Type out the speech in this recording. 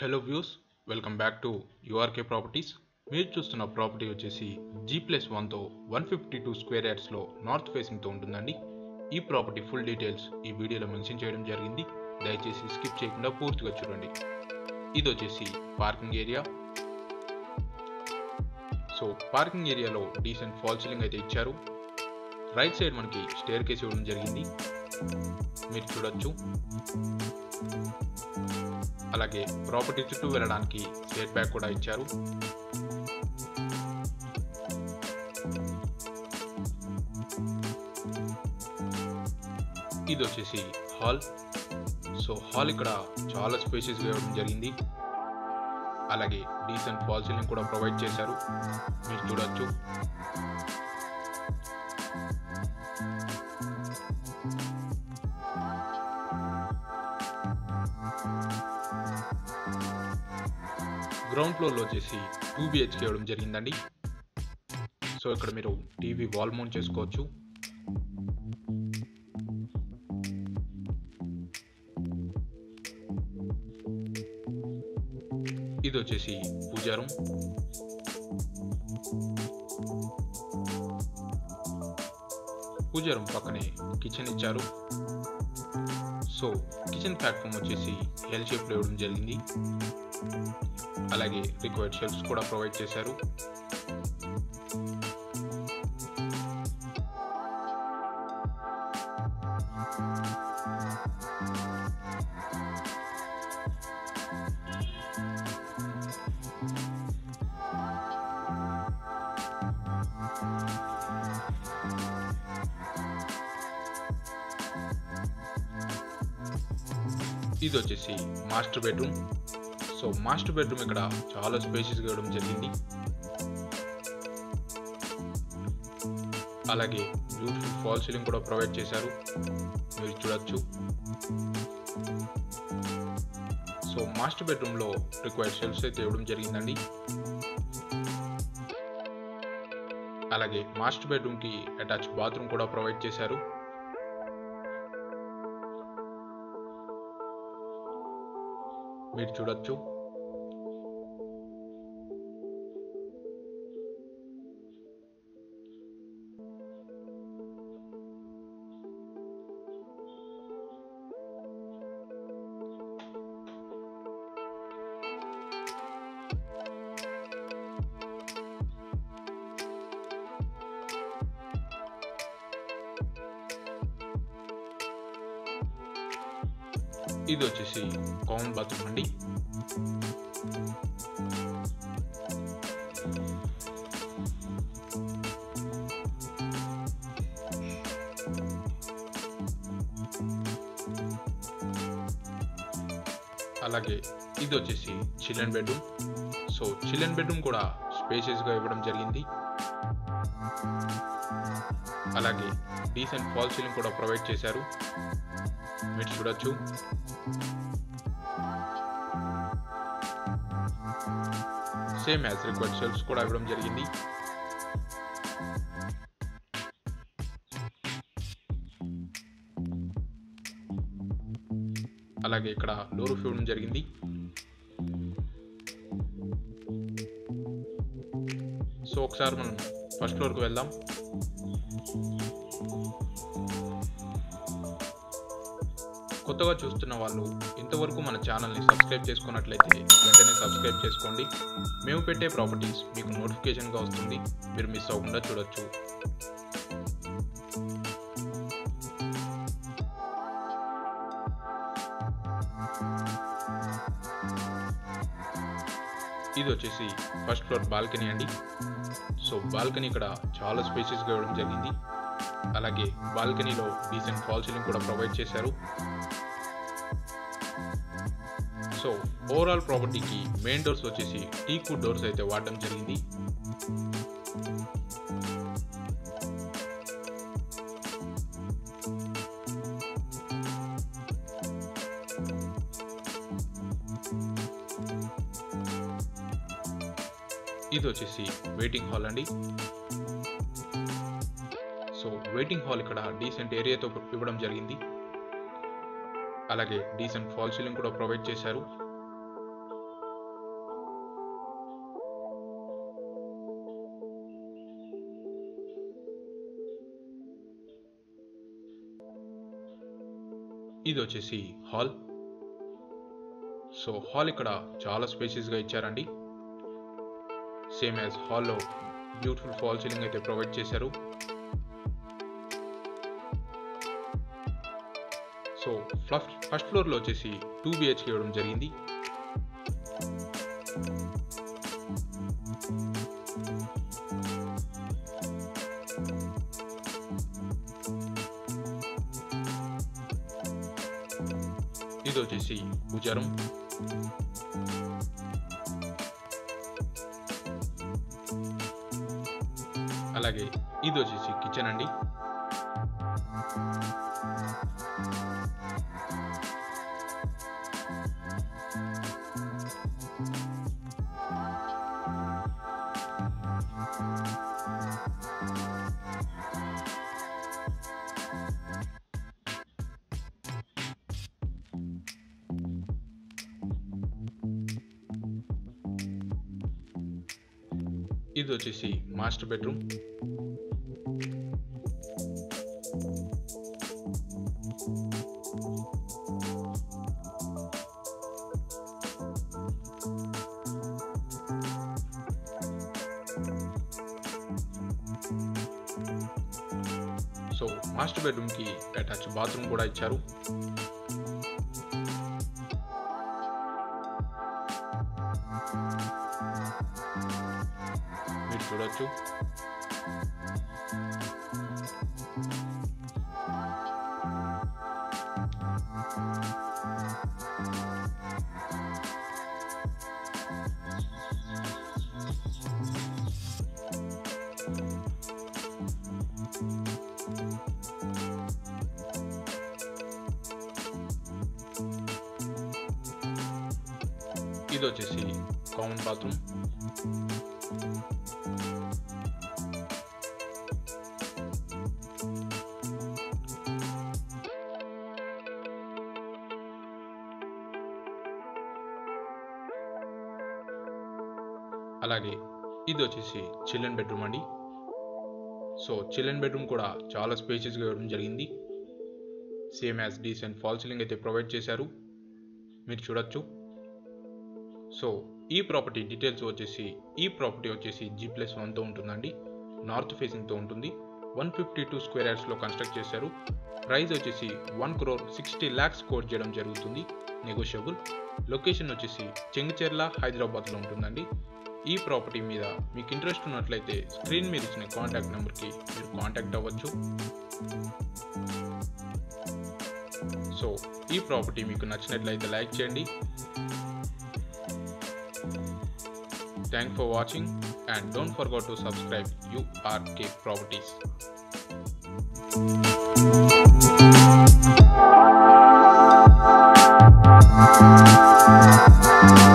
hello views welcome back to URK properties మీరు చూస్తున్న property వచ్చేసి జీ ప్లస్ వన్తో వన్ ఫిఫ్టీ టూ స్క్వేర్ యార్డ్స్లో నార్త్ ఫేసింగ్తో ఉంటుందండి ఈ ప్రాపర్టీ ఫుల్ డీటెయిల్స్ ఈ వీడియోలో మెన్షన్ చేయడం జరిగింది దయచేసి స్కిప్ చేయకుండా పూర్తిగా చూడండి ఇది వచ్చేసి పార్కింగ్ ఏరియా సో పార్కింగ్ ఏరియాలో డీసెంట్ ఫాల్ సీలింగ్ అయితే ఇచ్చారు రైట్ సైడ్ మనకి స్టేర్ కేస్ ఇవ్వడం జరిగింది మీరు చూడొచ్చు అలాగే ప్రాపర్టీ చుట్టూ వెళ్ళడానికి సెట్ బ్యాక్ కూడా ఇచ్చారు ఇది వచ్చేసి హాల్ సో హాల్ ఇక్కడ చాలా స్పేసెస్గా ఇవ్వడం జరిగింది అలాగే డీసెంట్ ఫాల్ సీలింగ్ కూడా ప్రొవైడ్ చేశారు మీరు చూడొచ్చు గ్రౌండ్ ఫ్లోర్లో వచ్చేసి టూ బిహెచ్కే ఇవ్వడం జరిగిందండి సో ఇక్కడ మీరు టీవీ వాల్ మౌంట్ చేసుకోవచ్చు ఇది వచ్చేసి పూజా రూమ్ పూజా రూమ్ పక్కనే కిచెన్ ఇచ్చారు సో కిచెన్ ప్లాట్ఫామ్ వచ్చేసి ఎల్ షేప్లో ఇవ్వడం జరిగింది అలాగే రిక్వైర్డ్ షెల్ఫ్స్ కూడా ప్రొవైడ్ చేశారు ఇది వచ్చేసి master bedroom so master bedroom ఇక్కడ చాలా స్పేషియస్గా ఇవ్వడం జరిగింది అలాగే బ్యూటిఫుల్ ఫాల్ సీలింగ్ కూడా ప్రొవైడ్ చేశారు మీరు చూడొచ్చు సో మాస్టర్ బెడ్రూమ్లో రిక్వైర్డ్ షెల్ఫ్స్ అయితే ఇవ్వడం జరిగిందండి అలాగే మాస్టర్ బెడ్రూమ్కి అటాచ్ బాత్రూమ్ కూడా ప్రొవైడ్ చేశారు మీరు చూడొచ్చు ఇది వచ్చేసి కామన్ బాత్రూమ్ అండి అలాగే ఇది వచ్చేసి children bedroom so children bedroom కూడా స్పేషియస్గా ఇవ్వడం జరిగింది అలాగే డీసెంట్ ఫాల్ సీలింగ్ కూడా ప్రొవైడ్ చేశారు మీరు చూడొచ్చు సేమ్ యాజ్ రిక్వైర్డ్ షెల్ఫ్స్ కూడా ఇవ్వడం జరిగింది అలాగే ఇక్కడ డోర్ ఇవ్వడం జరిగింది సో ఒకసారి మనం ఫస్ట్ ఫ్లోర్కి వెళ్దాం కొత్తగా చూస్తున్న వాళ్ళు ఇంతవరకు మన ఛానల్ని సబ్స్క్రైబ్ చేసుకున్నట్లయితే వెంటనే సబ్స్క్రైబ్ చేసుకోండి మేము పెట్టే ప్రాపర్టీస్ మీకు నోటిఫికేషన్గా వస్తుంది మీరు మిస్ అవ్వకుండా చూడొచ్చు ఇది వచ్చేసి ఫస్ట్ ఫ్లోర్ బాల్కనీ అండి సో బాల్కనీ ఇక్కడ చాలా స్పేసెస్గా ఇవ్వడం జరిగింది అలాగే బాల్కనీలో డీసెంట్ ఫాల్ సీలింగ్ కూడా ప్రొవైడ్ చేశారు సో ఓవరాల్ ప్రాపర్టీకి మెయిన్ డోర్స్ వచ్చేసి టీకు డోర్స్ అయితే వాడడం జరిగింది ఇది వచ్చేసి వెయిటింగ్ హాల్ అండి సో వెయిటింగ్ హాల్ ఇక్కడ డీసెంట్ ఏరియాతో ఇవ్వడం జరిగింది అలాగే డీసెంట్ ఫాల్ సీలింగ్ కూడా ప్రొవైడ్ చేశారు ఇది వచ్చేసి హాల్ సో హాల్ ఇక్కడ చాలా స్పేషియస్గా ఇచ్చారండి సేమ్ యాజ్ హాల్లో బ్యూటిఫుల్ ఫాల్ సీలింగ్ అయితే ప్రొవైడ్ చేశారు సో ఫస్ట్ ఫస్ట్ ఫ్లోర్లో వచ్చేసి టూ బిహెచ్కే ఇవ్వడం జరిగింది ఇది వచ్చేసి భుజారం అలాగే ఇది వచ్చేసి కిచెన్ అండి ఇది వచ్చేసి master bedroom so master bedroom కి అటాచ్ బాత్రూమ్ కూడా ఇచ్చారు మీరు చూడొచ్చు ఇది వచ్చేసి కామన్ బాత్రూమ్ అలాగే ఇది వచ్చేసి చిల్డ్రన్ బెడ్రూమ్ అండి సో చిల్డ్రన్ బెడ్రూమ్ కూడా చాలా స్పేషియస్గా ఇవ్వడం జరిగింది same as decent fall ceiling అయితే ప్రొవైడ్ చేశారు మీరు చూడొచ్చు సో ఈ ప్రాపర్టీ డీటెయిల్స్ వచ్చేసి ఈ ప్రాపర్టీ వచ్చేసి జీ ప్లస్ వన్తో ఉంటుందండి నార్త్ ఫేసింగ్తో ఉంటుంది వన్ ఫిఫ్టీ టూ స్క్వేర్ యార్డ్స్లో కన్స్ట్రక్ట్ చేశారు ప్రైస్ వచ్చేసి one crore sixty lakhs quote చేయడం జరుగుతుంది నెగోషియబుల్ లొకేషన్ వచ్చేసి చెంగిచెర్ల హైదరాబాద్లో ఉంటుందండి ఈ ప్రాపర్టీ మీద మీకు ఇంట్రెస్ట్ ఉన్నట్లయితే స్క్రీన్ మీద ఇచ్చిన కాంటాక్ట్ నెంబర్కి మీరు కాంటాక్ట్ అవ్వచ్చు సో ఈ ప్రాపర్టీ మీకు నచ్చినట్లయితే లైక్ చేయండి thank for watching and don't forget to subscribe URK properties